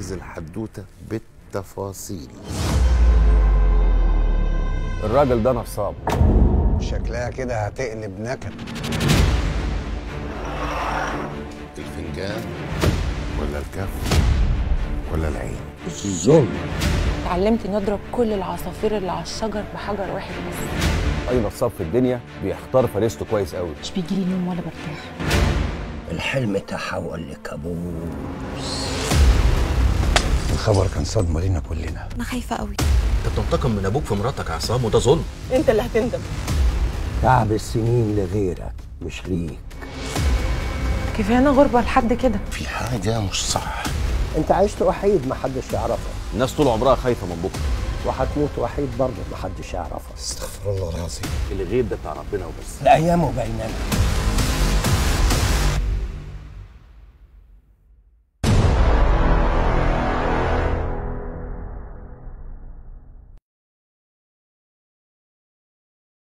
عايز الحدوته بالتفاصيل الراجل ده نصاب شكلها كده هتقلب نكد الفنجان ولا الكف ولا العين مش الظلم اتعلمت اني اضرب كل العصافير اللي على الشجر بحجر واحد بس اي نصاب في الدنيا بيختار فريسته كويس قوي مش بيجي لي نوم ولا برتاح الحلم تحول لكابوس الخبر كان صدمه لينا كلنا انا خايفه قوي انت بتنتقم من ابوك في مراتك يا عصام وده ظلم انت اللي هتندم تعب السنين لغيرك مش ليك كفايه انا غربه لحد كده في حاجه مش صح انت عشت وحيد محدش يعرفك الناس طول عمرها خايفه من بكره وهتموت وحيد برضه محدش يعرفك استغفر الله العظيم الغيب ده بتاع ربنا وبس الايام بيننا